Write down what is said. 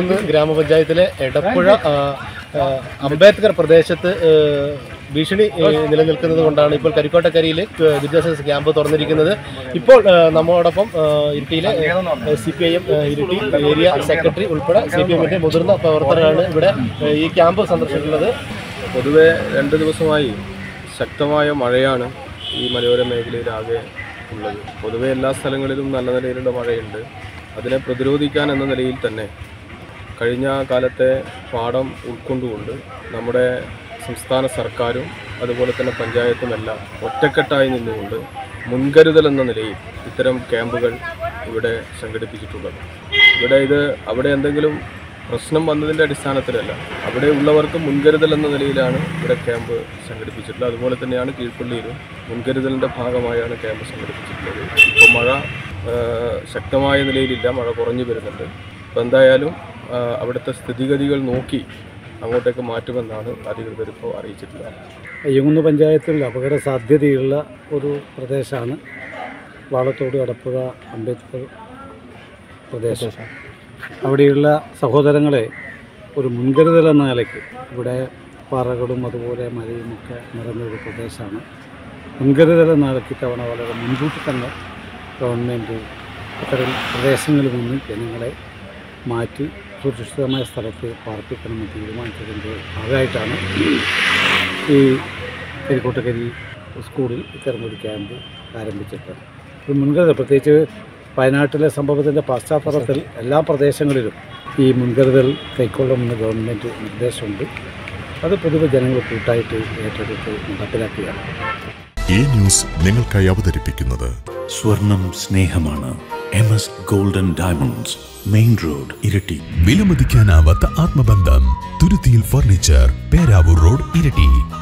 അയ്യങ്കുന്ന് ഗ്രാമപഞ്ചായത്തിലെ എടപ്പുഴ ആ, ആ, അംബേദ്കർ പ്രദേശത്ത് ആ, ഭീഷണി ആ, നിലനിൽക്കുന്നത് കൊണ്ടാണ് ഇപ്പോൾ കരിക്കോട്ടക്കരിയിൽ ദുരിതാശ്വാസ ക്യാമ്പ് തുറന്നിരിക്കുന്നത് ഇപ്പോൾ ആ, നമ്മോടൊപ്പം ആ, ഇരിട്ടിയിലെ C P I M Iritty area secretary ഉൾപ്പെടെ സി പി എമ്മിന്റെ മുതിർന്ന പ്രവർത്തകരാണ് ഇവിടെ ആ, ഈ ക്യാമ്പ് സന്ദർശിക്കുന്നത് പൊതുവെ രണ്ട് ദിവസമായി ശക്തമായ മഴയാണ് ഈ മലയോര മേഖലയിലാകെ ഉള്ളത് പൊതുവെ എല്ലാ സ്ഥലങ്ങളിലും നല്ല നിലയിലുള്ള മഴയുണ്ട് അതിനെ പ്രതിരോധിക്കാൻ എന്ന നിലയിൽ തന്നെ കഴിഞ്ഞ കാലത്തെ പാഠം ഉൾക്കൊണ്ടുകൊണ്ട് നമ്മുടെ സംസ്ഥാന സർക്കാരും അതുപോലെ തന്നെ പഞ്ചായത്തുമെല്ലാം ഒറ്റക്കെട്ടായി നിന്നുകൊണ്ട് മുൻകരുതൽ എന്ന നിലയിൽ ഇത്തരം ക്യാമ്പുകൾ ഇവിടെ സംഘടിപ്പിച്ചിട്ടുള്ളത് ഇവിടെ ഇത് അവിടെ എന്തെങ്കിലും പ്രശ്നം വന്നതിൻ്റെ അടിസ്ഥാനത്തിലല്ല അവിടെ ഉള്ളവർക്ക് മുൻകരുതൽ എന്ന നിലയിലാണ് ഇവിടെ ക്യാമ്പ് സംഘടിപ്പിച്ചിട്ടുള്ളത് അതുപോലെ തന്നെയാണ് കീഴ്പള്ളിയിലും മുൻകരുതലിൻ്റെ ഭാഗമായാണ് ക്യാമ്പ് സംഘടിപ്പിച്ചിട്ടുള്ളത് ഇപ്പോൾ മഴ ആ, ശക്തമായ നിലയിലില്ല മഴ കുറഞ്ഞു വരുന്നുണ്ട് അപ്പോൾ എന്തായാലും ആ, അവിടുത്തെ സ്ഥിതിഗതികൾ നോക്കി അങ്ങോട്ടേക്ക് മാറ്റുമെന്നാണ് അധികൃതർ ഇപ്പോൾ അറിയിച്ചിട്ടുള്ളത് അയ്യങ്കുന്ന് പഞ്ചായത്തിൽ അപകട സാധ്യതയുള്ള ഒരു പ്രദേശമാണ് വാളത്തോട് അടപ്പുഴ അംബേദ്കർ പ്രദേശം അവിടെയുള്ള സഹോദരങ്ങളെ ഒരു മുൻകരുതൽ എന്ന നിലയ്ക്ക് ഇവിടെ പാറകളും അതുപോലെ മലയും ഒക്കെ നിറഞ്ഞൊരു പ്രദേശമാണ് മുൻകരുതൽ എന്ന നിലയ്ക്ക് തവണ വളരെ മുൻകൂട്ടി തന്നെ ഗവൺമെൻറ് അത്തരം പ്രദേശങ്ങളിൽ നിന്ന് ജനങ്ങളെ മാറ്റി സുരക്ഷിതമായ സ്ഥലത്ത് പാർപ്പിക്കണമെന്ന് തീരുമാനിച്ചതിൻ്റെ ഭാഗമായിട്ടാണ് ഈ കരിക്കോട്ടക്കരി സ്കൂളിൽ ഇത്തരമൊരു ക്യാമ്പ് ആരംഭിച്ചിട്ട് ഒരു മുൻകരുതൽ പ്രത്യേകിച്ച് വയനാട്ടിലെ സംഭവത്തിൻ്റെ പശ്ചാത്തലത്തിൽ എല്ലാ പ്രദേശങ്ങളിലും ഈ മുൻകരുതൽ കൈക്കൊള്ളണമെന്ന് ഗവൺമെൻറ് നിർദ്ദേശമുണ്ട് അത് പൊതുവെ ജനങ്ങൾ കൂട്ടായിട്ട് ഏറ്റെടുത്ത് നടപ്പിലാക്കുകയാണ് ഈ ന്യൂസ് നിങ്ങൾക്കായി അവതരിപ്പിക്കുന്നത് സ്വർണം സ്നേഹമാണ് M S golden diamonds main road Iritty വിലമതിക്കാനാവാത്ത ആത്മബന്ധം തുരുത്തിയിൽ ഫർണിച്ചർ പേരാവൂർ റോഡ് ഇരട്ടി